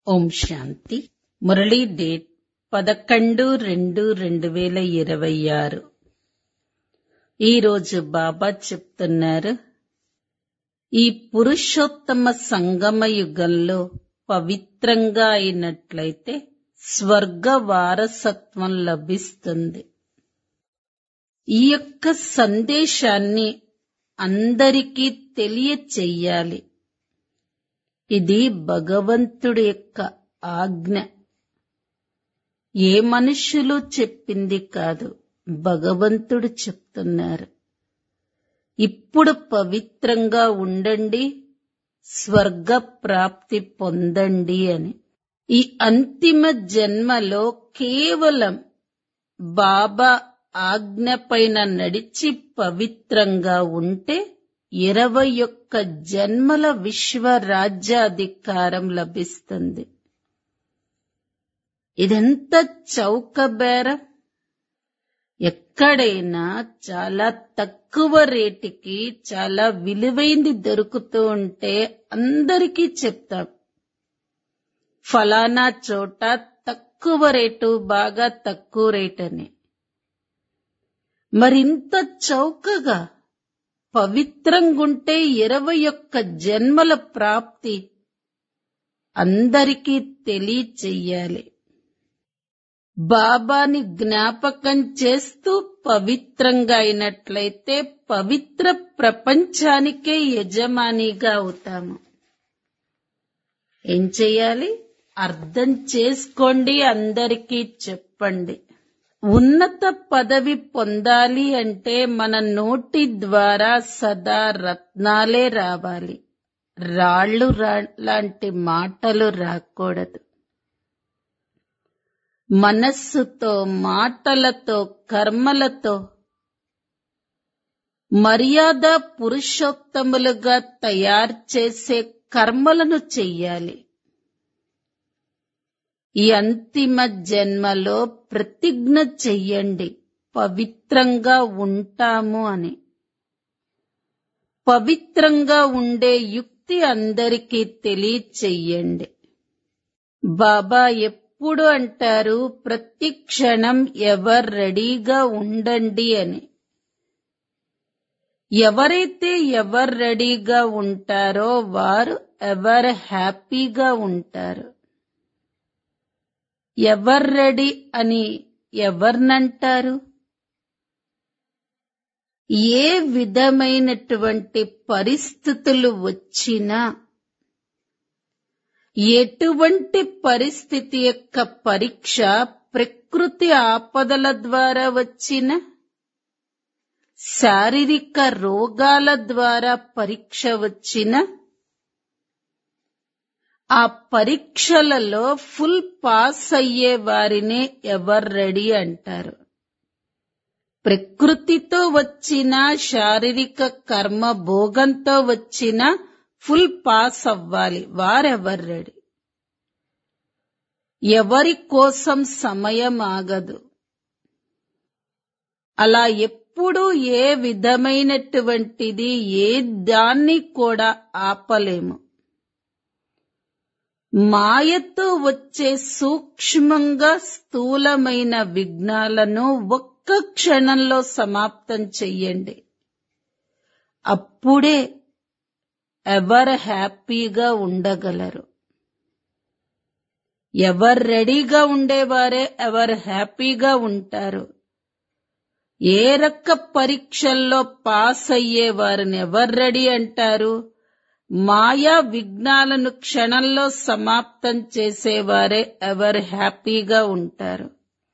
ఓం శాంతి Murali date పదకొండు రెండు రెండు వేల ఇరవై ఆరు ఈరోజు బాబా చెప్తున్నారు ఈ పురుషోత్తమ సంగమ యుగంలో పవిత్రంగా అయినట్లయితే స్వర్గ వారసత్వం లభిస్తుంది ఈ యొక్క సందేశాన్ని అందరికీ తెలియచెయ్యాలి ఇది భగవంతుడి యొక్క ఆజ్ఞ ఏ మనుషులు చెప్పింది కాదు భగవంతుడు చెప్తున్నారు ఇప్పుడు పవిత్రంగా ఉండండి స్వర్గ ప్రాప్తి పొందండి అని ఈ అంతిమ జన్మలో కేవలం బాబా ఆజ్ఞ పైన నడిచి పవిత్రంగా ఉంటే ఇరవై ఒక్క జన్మల విశ్వ రాజ్యాధికారం లభిస్తుంది ఇదెంత చౌకబేరం ఎక్కడైనా చాలా తక్కువ రేటుకి చాలా విలువైంది దొరుకుతూ ఉంటే అందరికీ చెప్తాం ఫలానా చోట తక్కువ రేటు బాగా తక్కువ రేట్ అని మరింత చౌకగా పవిత్రంగుంటే ఇరవై ఒక్క జన్మల ప్రాప్తి అందరికీ తెలియచెయ్యాలి బాబాని జ్ఞాపకం చేస్తూ పవిత్రంగా అయినట్లయితే పవిత్ర ప్రపంచానికే యజమానిగా అవుతాము ఏం చెయ్యాలి అర్థం చేసుకోండి అందరికీ చెప్పండి ఉన్నత పదవి పొందాలి అంటే మన నోటి ద్వారా సదా రత్నాలే రావాలి రాళ్ళు లాంటి మాటలు రాకూడదు మనస్సుతో మాటలతో కర్మలతో మర్యాద పురుషోత్తములుగా తయారు చేసే కర్మలను చెయ్యాలి ఈ అంతిమ జన్మలో ప్రతిజ్ఞ చెయ్యండి పవిత్రంగా ఉంటాము అని పవిత్రంగా ఉండే యుక్తి అందరికీ తెలియచెయ్యండి బాబా ఎప్పుడు అంటారు ప్రతి క్షణం ఎవరు రెడీగా ఉండండి అని ఎవరైతే ఎవరు రెడీగా ఉంటారో వారు ఎవరు హ్యాపీగా ఉంటారు ఎవరు రెడీ అని ఎవరినంటారు ఏ విధమైనటువంటి పరిస్థితులు వచ్చినా ఎటువంటి పరిస్థితి యొక్క పరీక్ష ప్రకృతి ఆపదల ద్వారా వచ్చిన శారీరక రోగాల ద్వారా పరీక్ష వచ్చిన ఆ పరీక్షలలో ఫుల్ పాస్ అయ్యే వారినే ఎవరు రెడీ అంటారు ప్రకృతితో వచ్చిన శారీరక కర్మ భోగంతో వచ్చిన ఫుల్ పాస్ అవ్వాలి వారెవరు రెడీ ఎవరి కోసం సమయం ఆగదు అలా ఎప్పుడు ఏ విధమైనటువంటిది ఏ దాన్ని కూడా ఆపలేము మాయతో వచ్చే సూక్ష్మంగా స్థూలమైన విఘ్నాలను ఒక్క క్షణంలో సమాప్తం చెయ్యండి అప్పుడే ఎవరు హ్యాపీగా ఉండగలరు ఎవరు రెడీగా ఉండేవారే ఎవరు హ్యాపీగా ఉంటారు ఏ రక్క పరీక్షల్లో పాస్ అయ్యే వారిని ఎవరు రెడీ అంటారు మాయా విఘ్నాలను క్షణంలో సమాప్తం చేసేవారే ఎవరు హ్యాపీగా ఉంటారు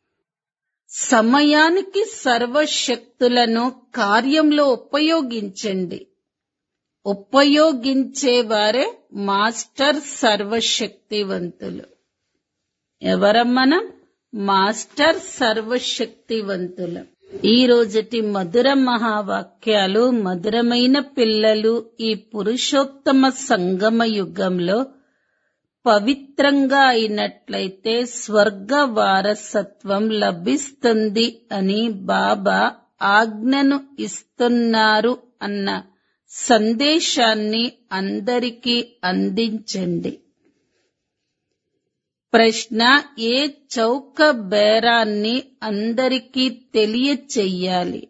సమయానికి సర్వశక్తులను కార్యంలో ఉపయోగించండి ఉపయోగించేవారే మాస్టర్ సర్వశక్తివంతులు ఎవరమ్మనం మాస్టర్ సర్వశక్తివంతులం ఈ రోజటి మధుర మహావాక్యాలు మధురమైన పిల్లలు ఈ పురుషోత్తమ సంగమ యుగంలో పవిత్రంగా అయినట్లయితే స్వర్గ వారసత్వం లభిస్తుంది అని బాబా ఆజ్ఞను ఇస్తున్నారు అన్న సందేశాన్ని అందరికీ అందించండి ప్రశ్న ఏ చౌక బేరాన్ని అందరికీ తెలియచెయ్యాలి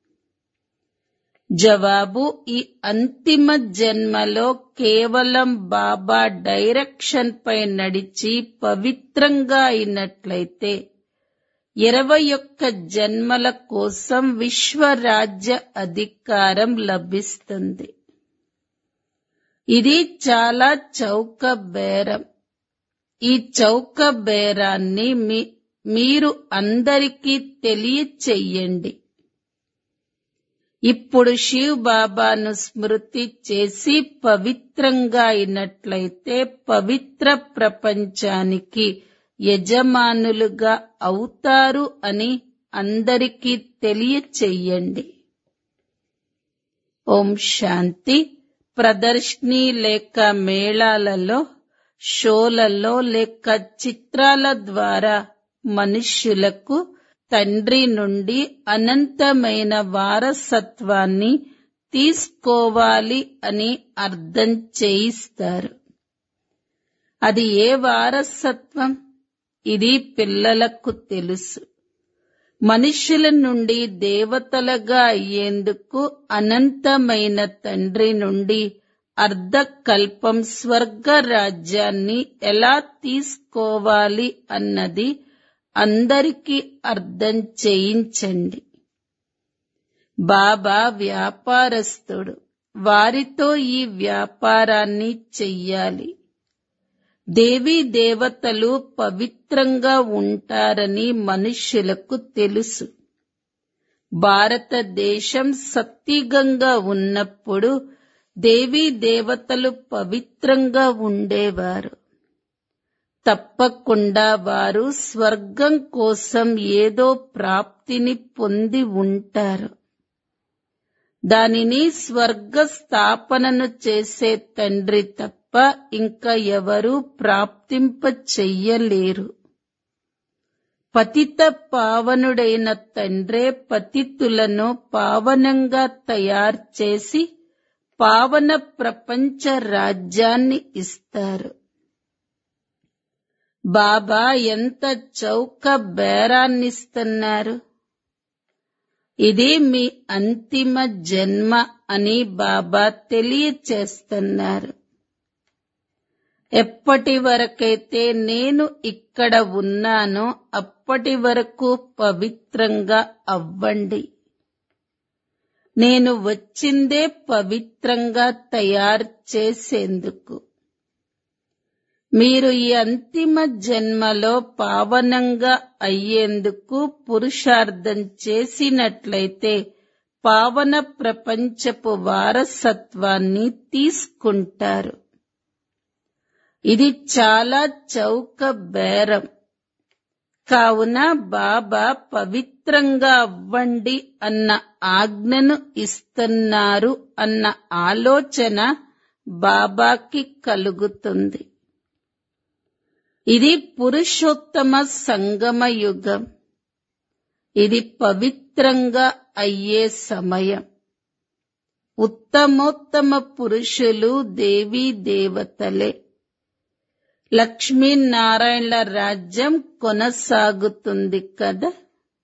జవాబు ఈ అంతిమ జన్మలో కేవలం బాబా డైరెక్షన్ పై నడిచి పవిత్రంగా అయినట్లయితే ఇరవై ఒక్క జన్మల కోసం విశ్వరాజ్య అధికారం లభిస్తుంది ఇది చాలా చౌక బేరం ఈ చౌక బేరాన్ని మీ మీరు అందరికీ తెలియచెయ్యండి ఇప్పుడు శివ్ బాబాను స్మృతి చేసి పవిత్రంగా అయినట్లయితే పవిత్ర ప్రపంచానికి యజమానులుగా అవుతారు అని అందరికీ తెలియచెయ్యండి ఓం శాంతి ప్రదర్శిని లేక మేళాలలో షోలలో లేక చిత్రాల ద్వారా మనుష్యులకు తండ్రి నుండి అనంతమైన వారసత్వాన్ని తీసుకోవాలి అని అర్థం చేయిస్తారు అది ఏ వారసత్వం ఇది పిల్లలకు తెలుసు మనుషుల నుండి దేవతలుగా అయ్యేందుకు అనంతమైన తండ్రి నుండి అర్ధకల్పం స్వర్గ రాజ్యాన్ని ఎలా తీసుకోవాలి అన్నది అందరికీ అర్థం చేయించండి బాబా వ్యాపారస్తుడు వారితో ఈ వ్యాపారాన్ని చెయ్యాలి దేవీ దేవతలు పవిత్రంగా ఉంటారని మనుష్యులకు తెలుసు భారతదేశం సత్తిగంగా ఉన్నప్పుడు దేవీ దేవతలు పవిత్రంగా ఉండేవారు తప్పకుండా వారు స్వర్గం కోసం ఏదో ప్రాప్తిని పొంది ఉంటారు దానిని స్వర్గ స్థాపనను చేసే తండ్రి తప్ప ఇంకా ఎవరూ ప్రాప్తింప చెయ్యలేరు పతిత పావనుడైన తండ్రే పతితులను పావనంగా తయారు చేసి పావన ప్రపంచ రాజ్యాన్ని ఇస్తారు బాబా ఎంత చౌక బేరాన్నిస్తున్నారు ఇది మీ అంతిమ జన్మ అని బాబా తెలియచేస్తున్నారు ఎప్పటి వరకైతే నేను ఇక్కడ ఉన్నానో అప్పటి వరకు పవిత్రంగా అవ్వండి నేను వచ్చిందే పవిత్రంగా తయారు చేసేందుకు మీరు ఈ అంతిమ జన్మలో పావనంగా అయ్యేందుకు పురుషార్థం చేసినట్లయితే పావన ప్రపంచపు వారసత్వాన్ని తీసుకుంటారు ఇది చాలా చౌక బేరం కావున బాబా పవిత్రంగా అవ్వండి అన్న ఆజ్ఞను ఇస్తున్నారు అన్న ఆలోచన బాబాకి కలుగుతుంది ఇది పురుషోత్తమ సంగమ యుగం ఇది పవిత్రంగా అయ్యే సమయం ఉత్తమోత్తమ పురుషులు దేవీ దేవతలే లక్ష్మీనారాయణల రాజ్యం కొనసాగుతుంది కదా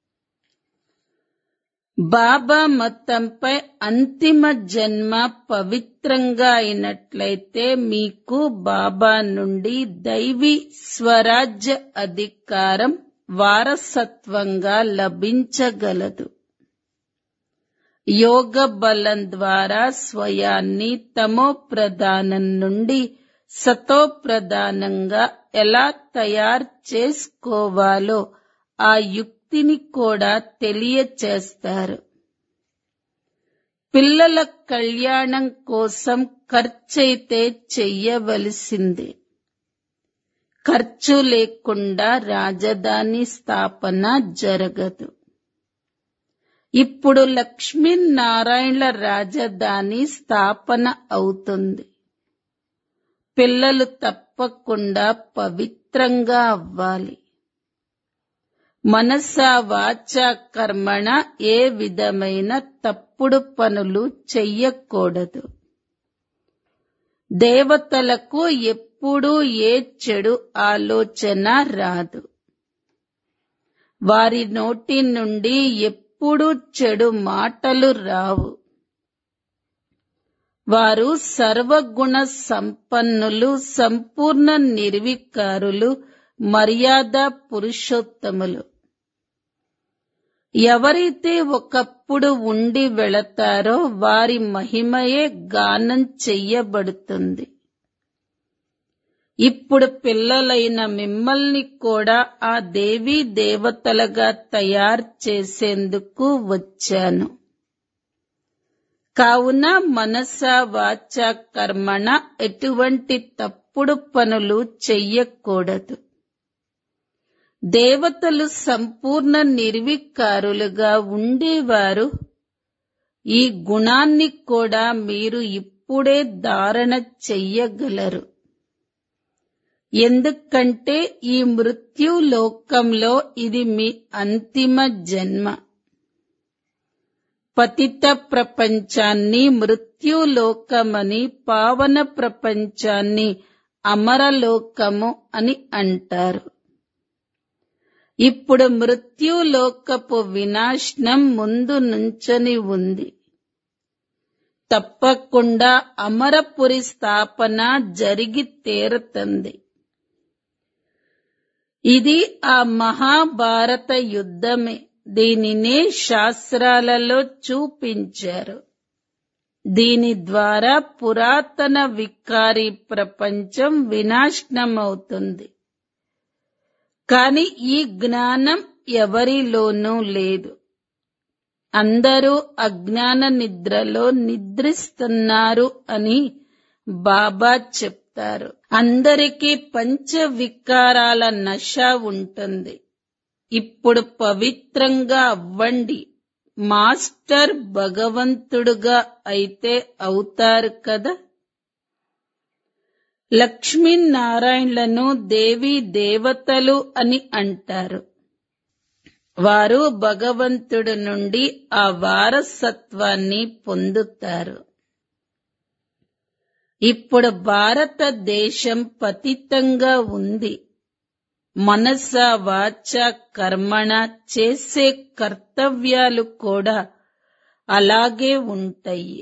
బాబా మొత్తంపై అంతిమ జన్మ పవిత్రంగా అయినట్లయితే మీకు బాబా నుండి దైవీ స్వరాజ్య అధికారం వారసత్వంగా లభించగలదు యోగ బలం ద్వారా స్వయాన్ని తమో ప్రధానం నుండి సతో ప్రధానంగా ఎలా తయారు చేసుకోవాలో ఆ యుక్తిని కూడా తెలియచేస్తారు పిల్లల కళ్యాణం కోసం ఖర్చయితే చెయ్యవలసిందే ఖర్చు లేకుండా రాజధాని స్థాపన జరగదు ఇప్పుడు లక్ష్మీనారాయణల రాజధాని స్థాపన అవుతుంది పిల్లలు తప్పకుండా పవిత్రంగా అవ్వాలి మనస వాచ కర్మణ ఏ విధమైన తప్పుడు పనులు చెయ్యకూడదు దేవతలకు ఎప్పుడూ ఏ చెడు ఆలోచన రాదు వారి నోటి నుండి ఎప్పుడూ చెడు మాటలు రావు వారు సర్వగుణ సంపన్నులు సంపూర్ణ నిర్వికారులు మర్యాద పురుషోత్తములు ఎవరైతే ఒకప్పుడు ఉండి వెళతారో వారి మహిమయే గానం చెయ్యబడుతుంది ఇప్పుడు పిల్లలైన మిమ్మల్ని కూడా ఆ దేవీ దేవతలుగా తయారు చేసేందుకు వచ్చాను కావున మనస వాచ కర్మణ ఎటువంటి తప్పుడు పనులు చెయ్యకూడదు దేవతలు సంపూర్ణ నిర్వికారులుగా ఉండేవారు ఈ గుణాన్ని కూడా మీరు ఇప్పుడే ధారణ చెయ్యగలరు ఎందుకంటే ఈ మృత్యు లోకంలో ఇది మీ అంతిమ జన్మ పతిత ప్రపంచాన్ని మృత్యులోకమని పావన ప్రపంచాన్ని అమరలోకము అని అంటారు ఇప్పుడు మృత్యులోకపు వినాశనం ముందు నుంచని ఉంది తప్పకుండా అమరపురి స్థాపన జరిగి తీరుతుంది ఇది ఆ మహాభారత యుద్ధమే దీనినే శాస్త్రాలలో చూపించారు దీని ద్వారా పురాతన వికారి ప్రపంచం వినాశనమవుతుంది కాని ఈ జ్ఞానం ఎవరిలోనూ లేదు అందరూ అజ్ఞాన నిద్రలో నిద్రిస్తున్నారు అని బాబా చెప్తారు అందరికీ పంచ వికారాల నశ ఉంటుంది ఇప్పుడు పవిత్రంగా అవ్వండి మాస్టర్ భగవంతుడుగా అయితే అవుతారు కదా లక్ష్మీనారాయణలను దేవి దేవతలు అని అంటారు వారు భగవంతుడి నుండి ఆ వారసత్వాన్ని పొందుతారు ఇప్పుడు భారతదేశం పతితంగా ఉంది మనస వాచ కర్మణ చేసే కర్తవ్యాలు కూడా అలాగే ఉంటాయి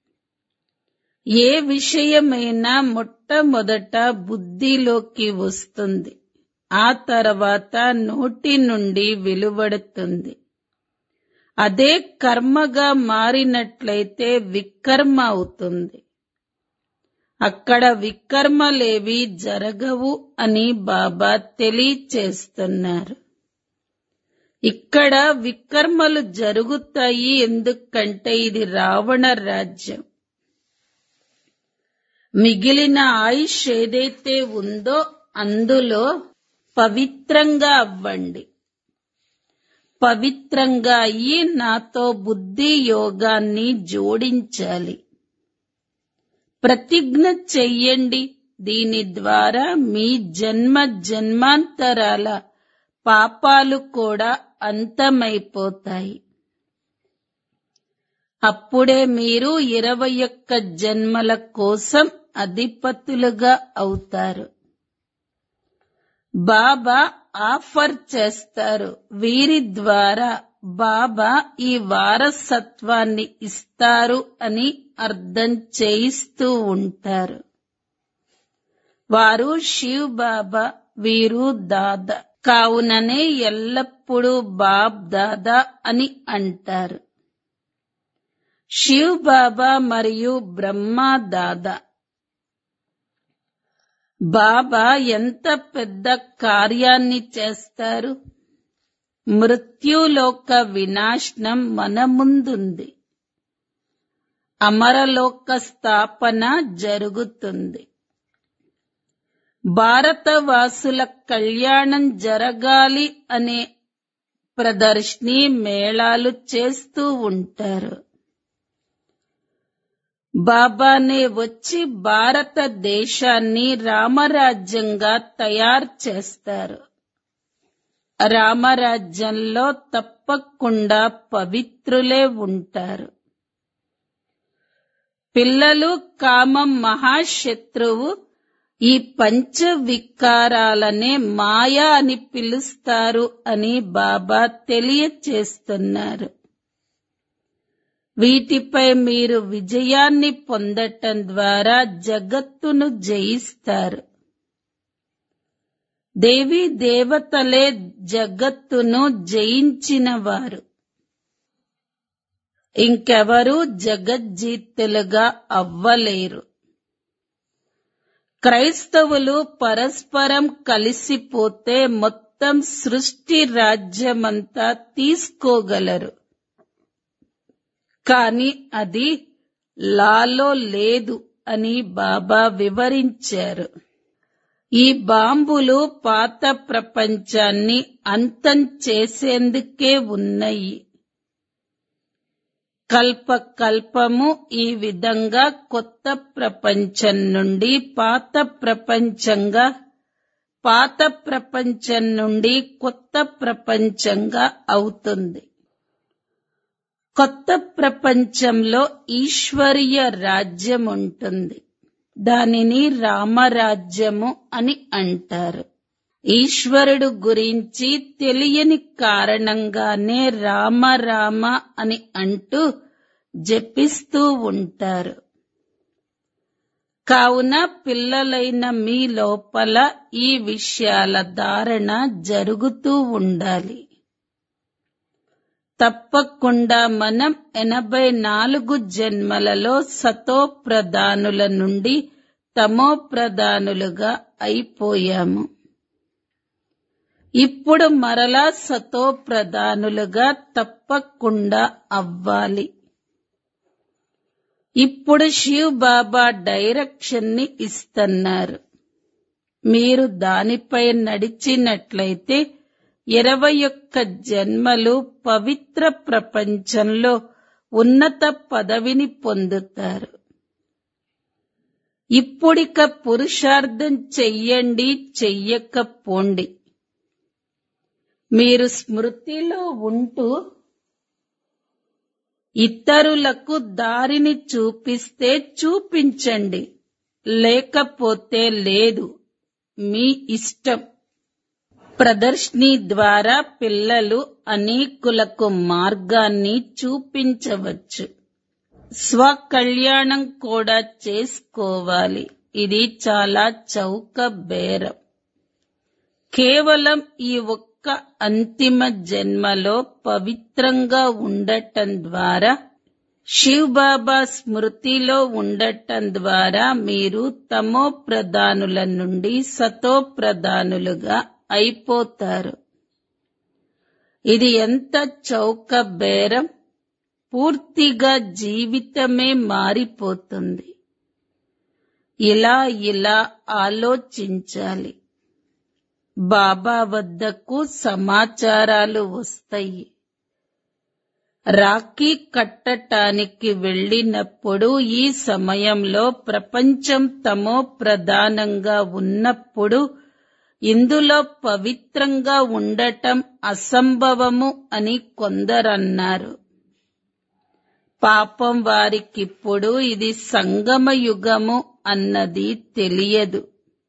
ఏ విషయమైనా మొట్టమొదట బుద్ధిలోకి వస్తుంది ఆ తర్వాత నోటి నుండి వెలువడుతుంది అదే కర్మగా మారినట్లయితే వికర్మ అవుతుంది అక్కడ వికర్మలేవి జరగవు అని బాబా తెలియచేస్తున్నారు ఇక్కడ వికర్మలు జరుగుతాయి ఎందుకంటే ఇది రావణ రాజ్యం మిగిలిన ఆయుష్ ఏదైతే ఉందో అందులో పవిత్రంగా అవ్వండి పవిత్రంగా అయ్యి నాతో బుద్ధి యోగాన్ని జోడించాలి ప్రతిజ్ఞ చెయ్యండి దీని ద్వారా మీ జన్మ జన్మాంతరాల పాపాలు కూడా అంతమైపోతాయి అప్పుడే మీరు ఇరవై ఒక్క జన్మల కోసం అధిపతులుగా అవుతారు బాబా ఆఫర్ చేస్తారు వీరి ద్వారా బాబా ఈ వారసత్వాన్ని ఇస్తారు అని అర్థం చేయిస్తూ ఉంటారు వారు శివ్ బాబా వీరు దాదా కావుననే ఎల్లప్పుడూ బాబ్ దాదా అని అంటారు శివ్ బాబా మరియు బ్రహ్మ దాదా బాబా ఎంత పెద్ద కార్యాన్ని చేస్తారు మృత్యులోక వినాశనం మన ముందుంది అమరలోక స్థాపన జరుగుతుంది భారతవాసుల కళ్యాణం జరగాలి అనే ప్రదర్శని మేళాలు చేస్తూ ఉంటారు బాబానే వచ్చి భారతదేశాన్ని రామరాజ్యంగా తయారు చేస్తారు రామరాజ్యంలో తప్పకుండా పవిత్రులే ఉంటారు పిల్లలు కామం మహాశత్రువు ఈ పంచ వికారాలనే మాయా అని పిలుస్తారు అని బాబా తెలియచేస్తున్నారు వీటిపై మీరు విజయాన్ని పొందటం ద్వారా జగత్తును జయిస్తారు దేవీ దేవతలే జగత్తును జయించిన వారు ఇంకెవరూ జగజ్జీతులుగా అవ్వలేరు క్రైస్తవులు పరస్పరం కలిసిపోతే మొత్తం సృష్టి రాజ్యమంతా తీసుకోగలరు కాని అది లాలో లేదు అని బాబా వివరించారు ఈ బాంబులు పాత ప్రపంచాన్ని అంతం చేసేందుకే ఉన్నాయి కల్ప కల్పము ఈ విధంగా కొత్త ప్రపంచం నుండి పాత ప్రపంచంగా పాత ప్రపంచం నుండి కొత్త ప్రపంచంగా అవుతుంది కొత్త ప్రపంచంలో ఈశ్వరీయ రాజ్యం ఉంటుంది దానిని రామరాజ్యము అని అంటారు ఈశ్వరుడు గురించి తెలియని కారణంగానే రామ రామ అని అంటూ జపిస్తూ ఉంటారు కావున పిల్లలైన మీ లోపల ఈ విషయాల ధారణ జరుగుతూ ఉండాలి తప్పకుండా మనం ఎనభై నాలుగు జన్మలలో సతో ప్రధానుల నుండి తమో ప్రధానులుగా అయిపోయాము ఇప్పుడు మరలా సతో ప్రధానులుగా తప్పకుండా అవ్వాలి ఇప్పుడు శివ్ బాబా డైరెక్షన్ ని ఇస్తున్నారు మీరు దానిపై నడిచినట్లయితే ఇరవై ఒక్క జన్మలు పవిత్ర ప్రపంచంలో ఉన్నత పదవిని పొందుతారు ఇప్పుడిక పురుషార్థం చెయ్యండి చెయ్యకపోండి మీరు స్మృతిలో ఉంటూ ఇతరులకు దారిని చూపిస్తే చూపించండి లేకపోతే లేదు మీ ఇష్టం ప్రదర్శిని ద్వారా పిల్లలు అనేకులకు మార్గాన్ని చూపించవచ్చు స్వకళ్యాణం కూడా చేసుకోవాలి ఇది చాలా చౌక బేరం కేవలం ఈ ఒక్క అంతిమ జన్మలో పవిత్రంగా ఉండటం ద్వారా శివ్ బాబా స్మృతిలో ఉండటం ద్వారా మీరు తమో ప్రధానుల నుండి సతో ప్రధానులుగా అయిపోతారు ఇది ఎంత చౌక బేరం పూర్తిగా జీవితమే మారిపోతుంది ఇలా ఇలా ఆలోచించాలి బాబా వద్దకు సమాచారాలు వస్తాయి రాఖీ కట్టటానికి వెళ్ళినప్పుడు ఈ సమయంలో ప్రపంచం తమో ప్రధానంగా ఉన్నప్పుడు ఇందులో పవిత్రంగా ఉండటం అసంభవము అని కొందరన్నారు పాపం వారికిప్పుడు ఇది సంగమ యుగము అన్నది తెలియదు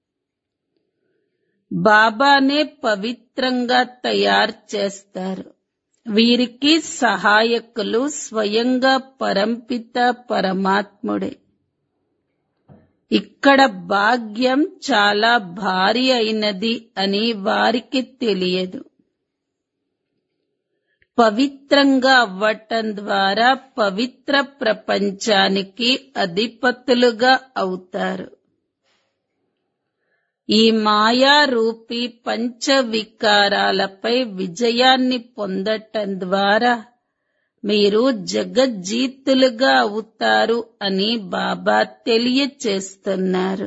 బాబానే పవిత్రంగా తయారు చేస్తారు వీరికి సహాయకులు స్వయంగా పరంపిత పరమాత్ముడే ఇక్కడ భాగ్యం చాలా భారీ అయినది అని వారికి తెలియదు పవిత్రంగా అవ్వటం ద్వారా పవిత్ర ప్రపంచానికి అధిపతులుగా అవుతారు ఈ మాయా రూపీ పంచ వికారాలపై విజయాన్ని పొందటం ద్వారా మీరు జగజ్జీతులుగా అవుతారు అని బాబా తెలియచేస్తున్నారు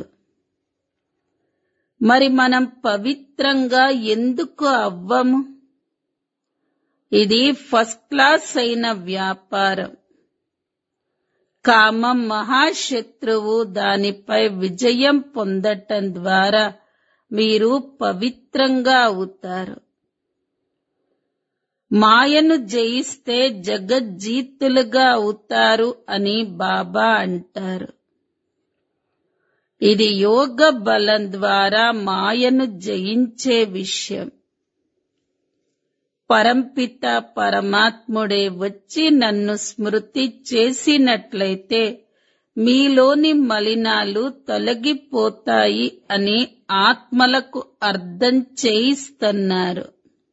మరి మనం పవిత్రంగా ఎందుకు అవ్వము ఇది ఫస్ట్ క్లాస్ అయిన వ్యాపారం కామం మహాశత్రువు దానిపై విజయం పొందటం ద్వారా మీరు పవిత్రంగా అవుతారు మాయను జయిస్తే జగజ్జీతులుగా అవుతారు అని బాబా అంటారు ఇది యోగ బలం ద్వారా మాయను జయించే విషయం పరంపిత పరమాత్ముడే వచ్చి నన్ను స్మృతి చేసినట్లయితే మీలోని మలినాలు తొలగిపోతాయి అని ఆత్మలకు అర్థం చేయిస్తున్నారు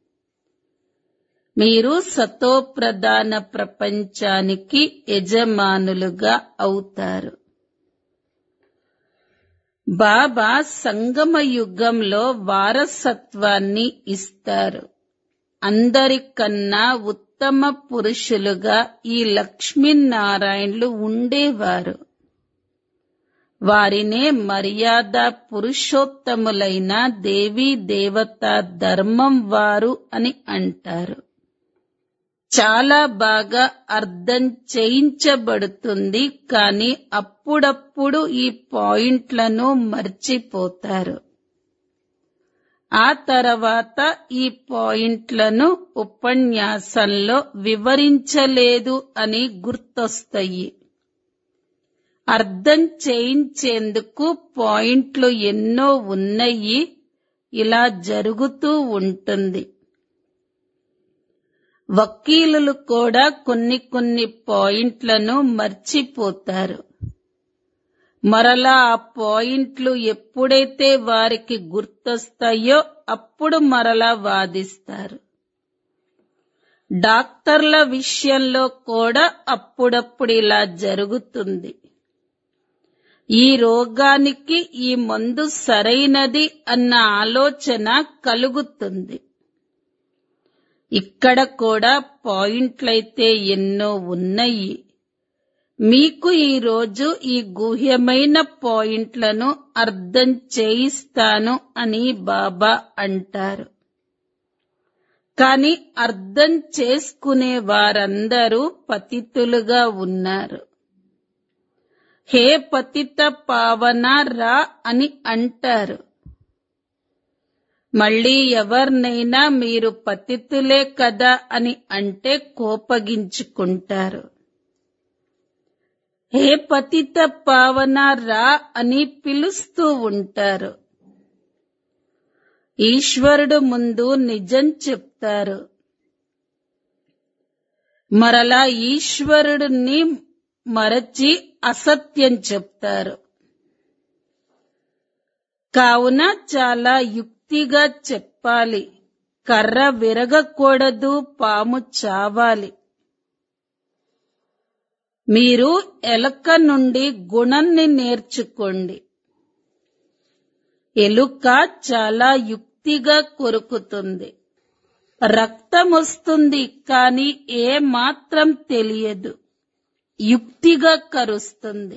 మీరు సతోప్రధాన ప్రపంచానికి యజమానులుగా అవుతారు బాబా సంగమ యుగంలో వారసత్వాన్ని ఇస్తారు అందరికన్నా ఉత్తమ పురుషులుగా ఈ లక్ష్మీనారాయణులు ఉండేవారు వారినే మర్యాద పురుషోత్తములైన దేవీ దేవత ధర్మం వారు అని అంటారు చాలా బాగా అర్థం చేయించబడుతుంది కానీ అప్పుడప్పుడు ఈ పాయింట్లను మర్చిపోతారు ఆ తర్వాత ఈ పాయింట్లను ఉపన్యాసంలో వివరించలేదు అని గుర్తొస్తాయి అర్థం చేయించేందుకు పాయింట్లు ఎన్నో ఉన్నాయి ఇలా జరుగుతూ ఉంటుంది వకీలులు కూడా కొన్ని కొన్ని పాయింట్లను మర్చిపోతారు మరలా ఆ పాయింట్లు ఎప్పుడైతే వారికి గుర్తొస్తాయో అప్పుడు మరలా వాదిస్తారు డాక్టర్ల విషయంలో కూడా అప్పుడప్పుడు ఇలా జరుగుతుంది ఈ రోగానికి ఈ మందు సరైనది అన్న ఆలోచన కలుగుతుంది ఇక్కడ కూడా పాయింట్లయితే ఎన్నో ఉన్నాయి మీకు ఈ రోజు ఈ గుహ్యమైన పాయింట్లను అర్థం చేయిస్తాను అని బాబా అంటారు కాని అర్థం చేసుకునే వారందరూ పతితులుగా ఉన్నారు హే పతిత పావన రా అని అంటారు మళ్ళీ ఎవరినైనా మీరు పతితులే కదా అని అంటే కోపగించుకుంటారు హే పతిత పావన రా అని పిలుస్తూ ఉంటారు ఈశ్వరుడు ముందు నిజం చెప్తారు మరలా ఈశ్వరుడిని మరచి అసత్యం చెప్తారు కావున చాలా యుక్తిగా చెప్పాలి కర్ర విరగకూడదు పాము చావాలి మీరు ఎలక నుండి గుణాన్ని నేర్చుకోండి ఎలుక చాలా యుక్తిగా కొరుకుతుంది రక్తం వస్తుంది కానీ ఏ మాత్రం తెలియదు యుక్తిగా కరుస్తుంది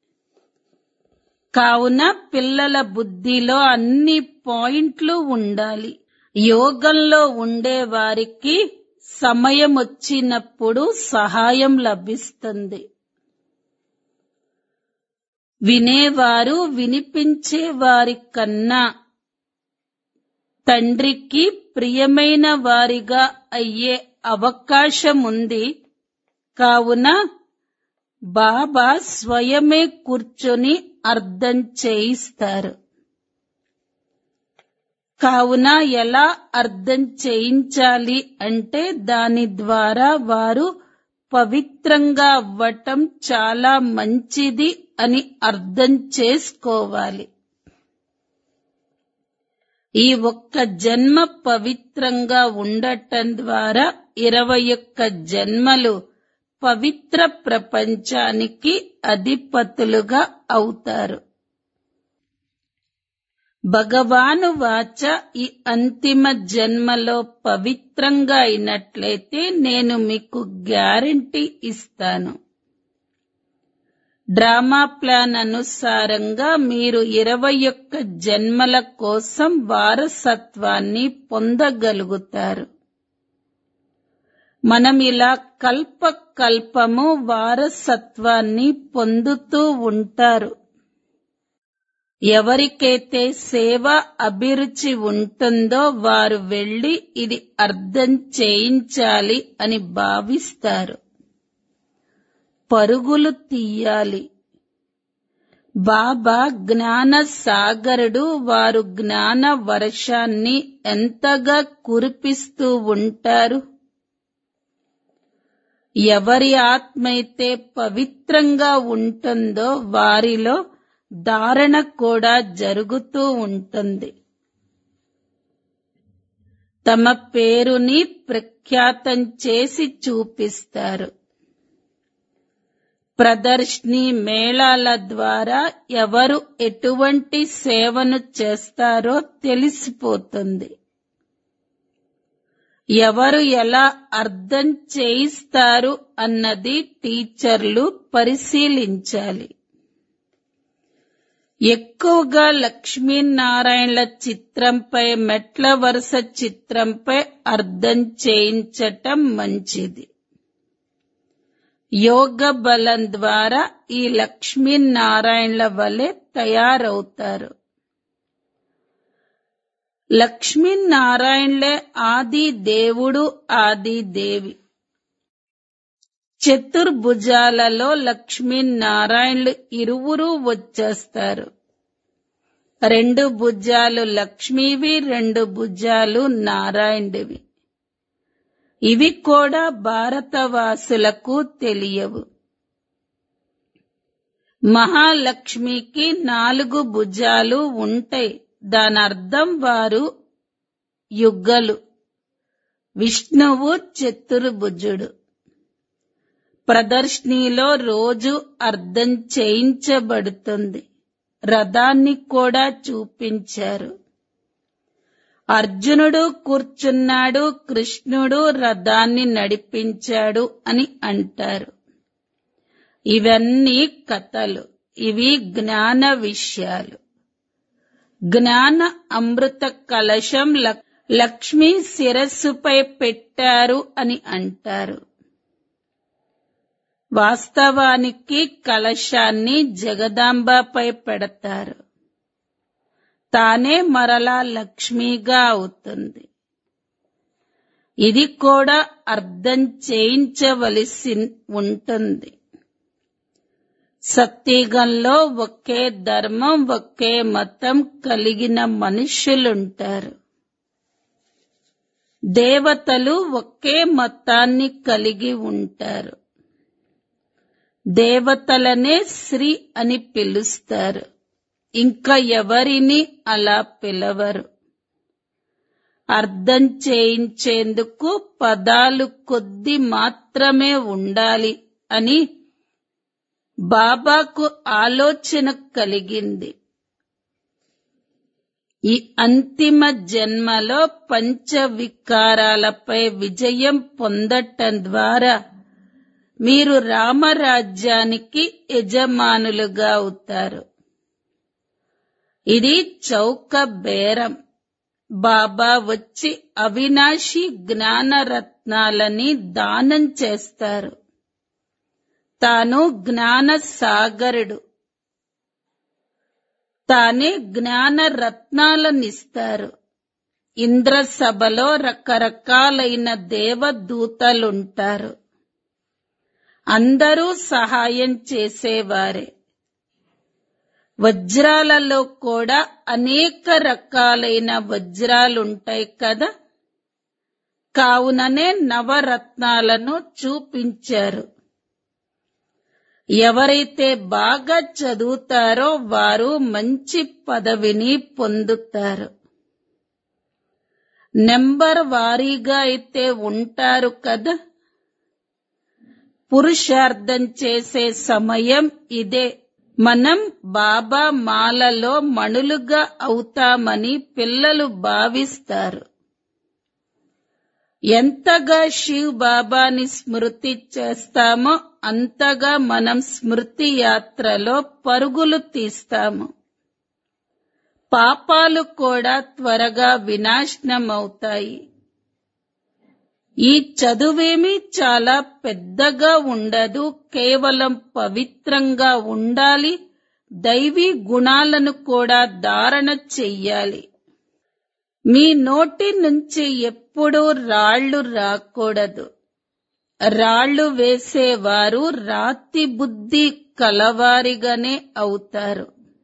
కావున పిల్లల బుద్ధిలో అన్ని పాయింట్లు ఉండాలి యోగంలో ఉండే వారికి సమయం వచ్చినప్పుడు సహాయం లభిస్తుంది వినేవారు వినిపించే వారి కన్నా తండ్రికి ప్రియమైన వారిగా అయ్యే అవకాశం ఉంది కావున బాబా స్వయమే కూర్చొని అర్థం చేయిస్తారు కావున ఎలా అర్థం చేయించాలి అంటే దాని ద్వారా వారు పవిత్రంగా అవ్వటం చాలా మంచిది అని అర్థం చేసుకోవాలి ఈ ఒక్క జన్మ పవిత్రంగా ఉండటం ద్వారా ఇరవై ఒక్క జన్మలు పవిత్ర ప్రపంచానికి అధిపతులుగా అవుతారు భగవాను వాచ ఈ అంతిమ జన్మలో పవిత్రంగా అయినట్లయితే నేను మీకు గ్యారంటీ ఇస్తాను డ్రామా ప్లాన్ అనుసారంగా మీరు ఇరవై ఒక్క జన్మల కోసం వారసత్వాన్ని పొందగలుగుతారు మనం ఇలా కల్ప కల్పము వారసత్వాన్ని పొందుతూ ఉంటారు ఎవరికైతే సేవ అభిరుచి ఉంటుందో వారు వెళ్లి ఇది అర్థం చేయించాలి అని భావిస్తారు పరుగులు తీయాలి బాబా జ్ఞాన సాగరుడు వారు జ్ఞాన వర్షాన్ని ఎంతగా కురిపిస్తూ ఉంటారు ఎవరి ఆత్మైతే పవిత్రంగా ఉంటుందో వారిలో ధారణ కూడా జరుగుతూ ఉంటుంది తమ పేరుని ప్రఖ్యాతం చేసి చూపిస్తారు ప్రదర్శని మేళాల ద్వారా ఎవరు ఎటువంటి సేవను చేస్తారో తెలిసిపోతుంది ఎవరు ఎలా అర్థం చేయిస్తారు అన్నది టీచర్లు పరిశీలించాలి ఎక్కువగా లక్ష్మీనారాయణల చిత్రంపై మెట్ల వరుస చిత్రంపై అర్థం చేయించటం మంచిది యోగ బలం ద్వారా ఈ లక్ష్మీనారాయణల వలె తయారవుతారు లక్ష్మీనారాయణలే ఆది దేవుడు ఆది దేవి చతుర్భుజాలలో లక్ష్మీనారాయణలు ఇరువురు వచ్చేస్తారు రెండు భుజాలు లక్ష్మీవి రెండు భుజాలు నారాయణుడివి ఇవి కూడా భారతవాసులకు తెలియవు మహాలక్ష్మికి నాలుగు భుజాలు ఉంటాయి దాని అర్థం వారు యుగ్గలు విష్ణువు చతుర్భుజుడు ప్రదర్శనలో రోజు అర్థం చేయించబడుతుంది రథాన్ని కూడా చూపించారు అర్జునుడు కూర్చున్నాడు కృష్ణుడు రథాన్ని నడిపించాడు అని అంటారు ఇవన్నీ కథలు ఇవి జ్ఞాన విషయాలు జ్ఞాన అమృత కలశం లక్- లక్ష్మీ శిరస్సుపై పెట్టారు అని అంటారు వాస్తవానికి కలశాన్ని జగదాంబపై పెడతారు తానే మరలా లక్ష్మిగా అవుతుంది ఇది కూడా అర్థం చేయించవలసి ఉంటుంది సత్యగంలో ఒకే ధర్మం ఒకే మతం కలిగిన మనుష్యులుంటారు దేవతలు ఒకే మతాన్ని కలిగి ఉంటారు దేవతలనే శ్రీ అని పిలుస్తారు ఇంకా ఎవరిని అలా పిలవరు అర్థం చేయించేందుకు పదాలు కొద్ది మాత్రమే ఉండాలి అని బాబాకు ఆలోచన కలిగింది ఈ అంతిమ జన్మలో పంచ వికారాలపై విజయం పొందటం ద్వారా మీరు రామరాజ్యానికి యజమానులుగా అవుతారు ఇది చౌక బేరం బాబా వచ్చి అవినాశి జ్ఞానరత్నాలని దానం చేస్తారు తాను జ్ఞాన సాగరుడు తానే జ్ఞాన రత్నాలనిస్తారు ఇంద్ర సభలో రకరకాలైన దేవదూతలుంటారు అందరూ సహాయం చేసేవారే వజ్రాలలో కూడా అనేక రకాలైన వజ్రాలుంటాయి కదా కావుననే నవరత్నాలను చూపించారు ఎవరైతే బాగా చదువుతారో వారు మంచి పదవిని పొందుతారు నెంబర్ వారీగా అయితే ఉంటారు కదా పురుషార్థం చేసే సమయం ఇదే మనం బాబా మాలలో మణులుగా అవుతామని పిల్లలు భావిస్తారు ఎంతగా శివ్ బాబాని స్మృతి చేస్తామో అంతగా మనం స్మృతి యాత్రలో పరుగులు తీస్తాము పాపాలు కూడా త్వరగా వినాశనం అవుతాయి ఈ చదువేమీ చాలా పెద్దగా ఉండదు కేవలం పవిత్రంగా ఉండాలి దైవీ గుణాలను కూడా ధారణ చెయ్యాలి మీ నోటి నుంచి ఎప్పుడూ రాళ్లు రాకూడదు రాళ్లు వేసేవారు రాతి బుద్ధి కలవారిగానే అవుతారు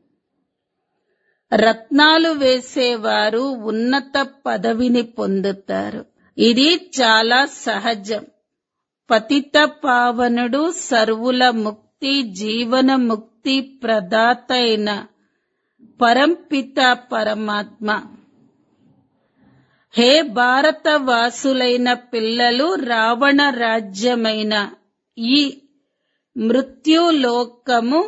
రత్నాలు వేసేవారు ఉన్నత పదవిని పొందుతారు ఇది చాలా సహజం పతిత పావనుడు సర్వుల ముక్తి జీవన ముక్తి ప్రదాత అయిన పరంపిత పరమాత్మ హే భారత వాసులైన పిల్లలు రావణ రాజ్యమైన ఈ మృత్యులోకము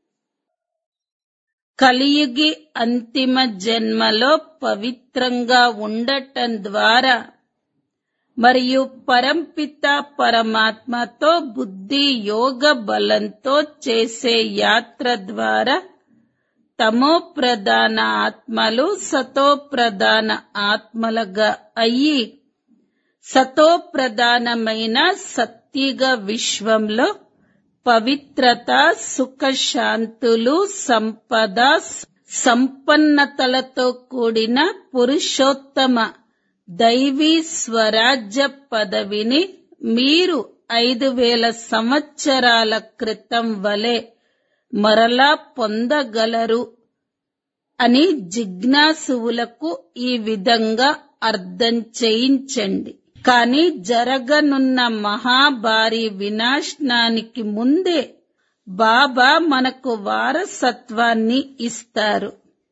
కలియుగి అంతిమ జన్మలో పవిత్రంగా ఉండటం ద్వారా మరియు పరంపిత పరమాత్మతో బుద్ధి యోగ బలంతో చేసే యాత్ర ద్వారా తమో ప్రధాన ఆత్మలు సతో ప్రధాన ఆత్మలుగా అయ్యి సతో ప్రధానమైన సత్యుగ విశ్వంలో పవిత్రత సుఖ శాంతులు సంపద సంపన్నతలతో కూడిన పురుషోత్తమ దైవీ స్వరాజ్య పదవిని మీరు ఐదు వేల సంవత్సరాల క్రితం వలె మరలా పొందగలరు అని జిజ్ఞాసువులకు ఈ విధంగా అర్థం చేయించండి కాని జరగనున్న మహాభారీ వినాశనానికి ముందే బాబా మనకు వారసత్వాన్ని ఇస్తారు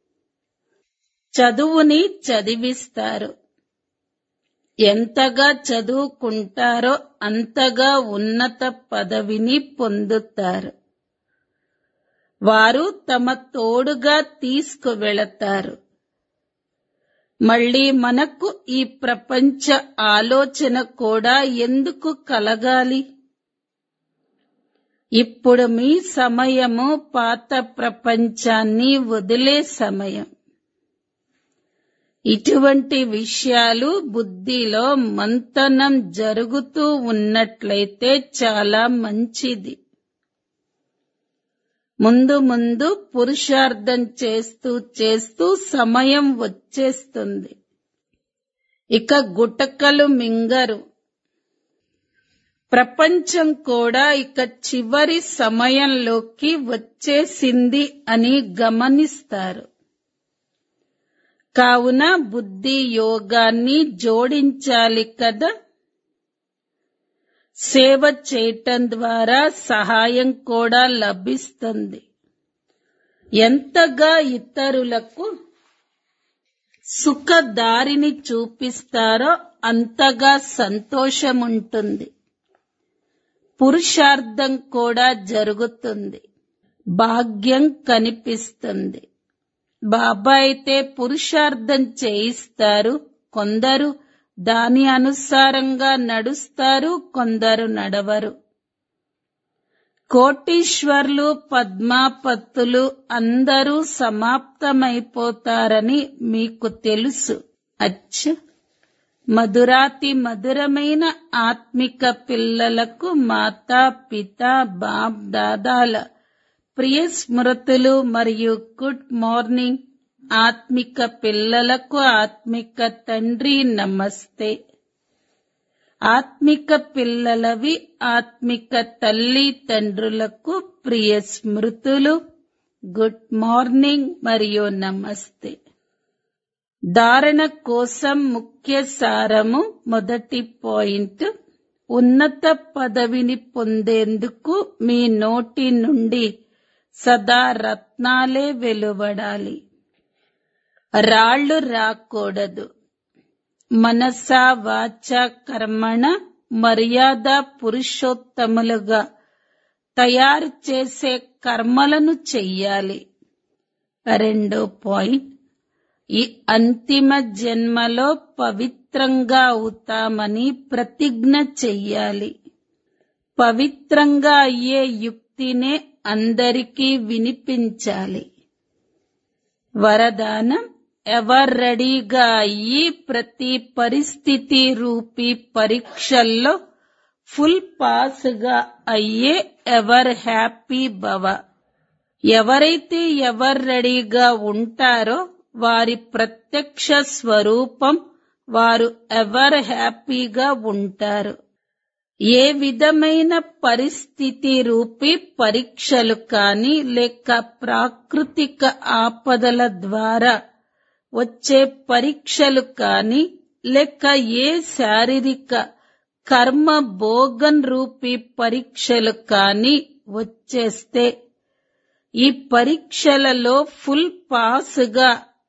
చదువుని చదివిస్తారు ఎంతగా చదువుకుంటారో అంతగా ఉన్నత పదవిని పొందుతారు వారు తమ తోడుగా తీసుకువెళతారు మళ్ళీ మనకు ఈ ప్రపంచ ఆలోచన కూడా ఎందుకు కలగాలి ఇప్పుడు మీ సమయము పాత ప్రపంచాన్ని వదిలే సమయం ఇటువంటి విషయాలు బుద్ధిలో మంతనం జరుగుతూ ఉన్నట్లయితే చాలా మంచిది ముందు ముందు పురుషార్థం చేస్తూ చేస్తూ సమయం వచ్చేస్తుంది ఇక గుటకలు మింగరు ప్రపంచం కూడా ఇక చివరి సమయంలోకి వచ్చేసింది అని గమనిస్తారు కావున బుద్ధి యోగాన్ని జోడించాలి కదా సేవ చేయటం ద్వారా సహాయం కూడా లభిస్తుంది ఎంతగా ఇతరులకు సుఖదారిని చూపిస్తారో అంతగా సంతోషముంటుంది పురుషార్థం కూడా జరుగుతుంది భాగ్యం కనిపిస్తుంది బాబా అయితే పురుషార్థం చేయిస్తారు కొందరు దాని అనుసారంగా నడుస్తారు కొందరు నడవరు కోటీశ్వర్లు పద్మాపత్తులు అందరూ సమాప్తమైపోతారని మీకు తెలుసు అచ్చ మధురాతి మధురమైన ఆత్మిక పిల్లలకు మాతా పిత బాప్ దాదాల ప్రియ స్మృతులు మరియు గుడ్ మార్నింగ్ ఆత్మిక పిల్లలకు ఆత్మిక తండ్రి నమస్తే ఆత్మిక పిల్లలవి ఆత్మిక తల్లి తండ్రులకు ప్రియ స్మృతులు గుడ్ మార్నింగ్ మరియు నమస్తే ధారణ కోసం ముఖ్య సారము మొదటి పాయింట్ ఉన్నత పదవిని పొందేందుకు మీ నోటి నుండి సదా రత్నాలే వెలువడాలి రాళ్లు రాకూడదు మనస వాచ కర్మణ మర్యాద పురుషోత్తములుగా తయారు చేసే కర్మలను చెయ్యాలి రెండో పాయింట్ ఈ అంతిమ జన్మలో పవిత్రంగా అవుతామని ప్రతిజ్ఞ చెయ్యాలి పవిత్రంగా అయ్యే యుక్తినే అందరికీ వినిపించాలి వరదానం ఎవర్ రెడీగా అయ్యి ప్రతి పరిస్థితి రూపీ పరీక్షల్లో ఫుల్ పాస్ గా అయ్యే ఎవర్ హ్యాపీ భవ ఎవరైతే ఎవరు రెడీగా ఉంటారో వారి ప్రత్యక్ష స్వరూపం వారు ఎవర్ హ్యాపీగా ఉంటారు ఏ విధమైన పరిస్థితి రూపి పరీక్షలు కాని లేక ప్రాకృతిక ఆపదల ద్వారా వచ్చే పరీక్షలు కాని లేక ఏ శారీరక కర్మ భోగన్ రూపీ పరీక్షలు కాని వచ్చేస్తే ఈ పరీక్షలలో ఫుల్ పాస్గా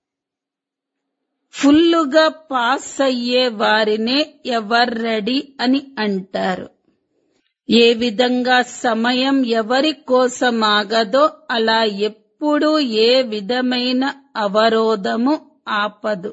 ఫుల్లుగా పాస్ అయ్యే వారినే ఎవర్ రెడీ అని అంటారు ఏ విధంగా సమయం ఎవరి కోసం ఆగదో అలా ఎప్పుడూ ఏ విధమైన అవరోధము ఆపదు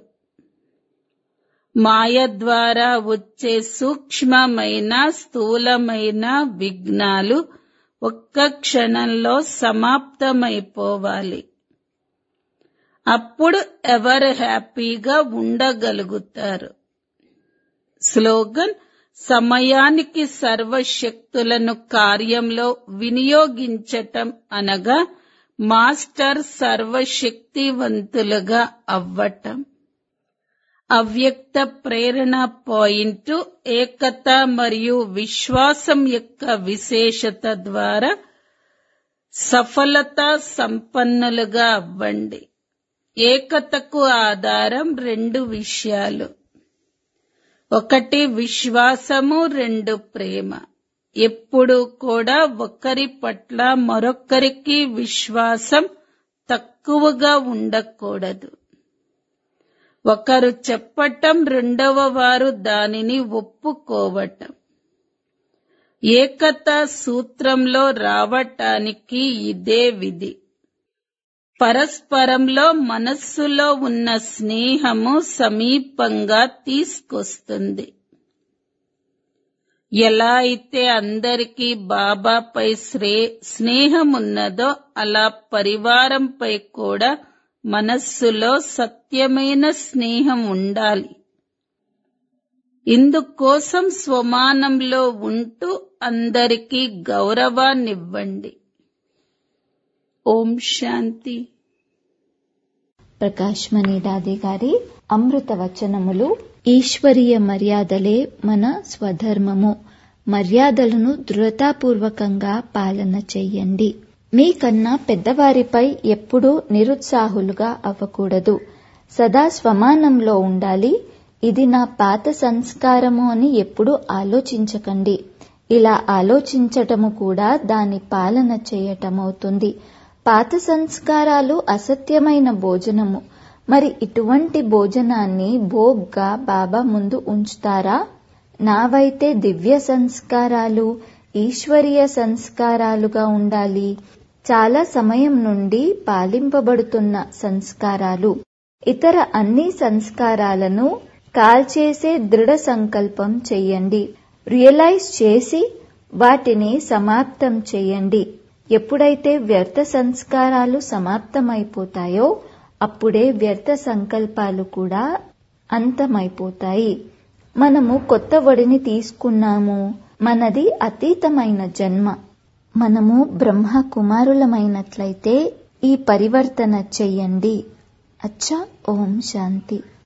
మాయ ద్వారా వచ్చే సూక్ష్మమైన స్థూలమైన విఘ్నాలు ఒక్క క్షణంలో సమాప్తమైపోవాలి అప్పుడు ఎవరు హ్యాపీగా ఉండగలుగుతారు స్లోగన్ సమయానికి సర్వశక్తులను కార్యంలో వినియోగించటం అనగా మాస్టర్ సర్వశక్తివంతులుగా అవ్వటం అవ్యక్త ప్రేరణ పాయింట్ ఏకత మరియు విశ్వాసం యొక్క విశేషత ద్వారా సఫలత సంపన్నులుగా అవ్వండి ఏకతకు ఆధారం రెండు విషయాలు ఒకటి విశ్వాసము రెండు ప్రేమ ఎప్పుడు కూడా ఒకరి పట్ల మరొకరికి విశ్వాసం తక్కువగా ఉండకూడదు ఒకరు చెప్పటం రెండవ వారు దానిని ఒప్పుకోవటం ఏకత సూత్రంలో రావటానికి ఇదే విధి పరస్పరంలో మనస్సులో ఉన్న స్నేహము సమీపంగా తీసుకొస్తుంది ఎలా అయితే అందరికీ బాబాపై శ్రే స్నేహం ఉన్నదో అలా పరివారంపై కూడా మనస్సులో సత్యమైన స్నేహం ఉండాలి ఇందుకోసం స్వమానంలో ఉంటూ అందరికీ గౌరవాన్నివ్వండి ఓం శాంతి ప్రకాష్ మణిదాది గారి అమృత వచనములు ఈశ్వరీయ మర్యాదలే మన స్వధర్మము మర్యాదలను దృఢతాపూర్వకంగా పాలన చెయ్యండి మీకన్నా పెద్దవారిపై ఎప్పుడూ నిరుత్సాహులుగా అవ్వకూడదు సదా స్వమానంలో ఉండాలి ఇది నా పాత సంస్కారము అని ఎప్పుడూ ఆలోచించకండి ఇలా ఆలోచించటము కూడా దాని పాలన చేయటమవుతుంది పాత సంస్కారాలు అసత్యమైన భోజనము మరి ఇటువంటి భోజనాన్ని భోగ్గా బాబా ముందు ఉంచుతారా నావైతే దివ్య సంస్కారాలు ఈశ్వరీయ సంస్కారాలుగా ఉండాలి చాలా సమయం నుండి పాలింపబడుతున్న సంస్కారాలు ఇతర అన్ని సంస్కారాలను కాల్చేసే దృఢ సంకల్పం చెయ్యండి రియలైజ్ చేసి వాటిని సమాప్తం చేయండి ఎప్పుడైతే వ్యర్థ సంస్కారాలు సమాప్తమైపోతాయో అప్పుడే వ్యర్థ సంకల్పాలు కూడా అంతమైపోతాయి మనము కొత్త వడిని తీసుకున్నాము మనది అతీతమైన జన్మ మనము బ్రహ్మ కుమారులమైనట్లయితే ఈ పరివర్తన చెయ్యండి అచ్చా ఓం శాంతి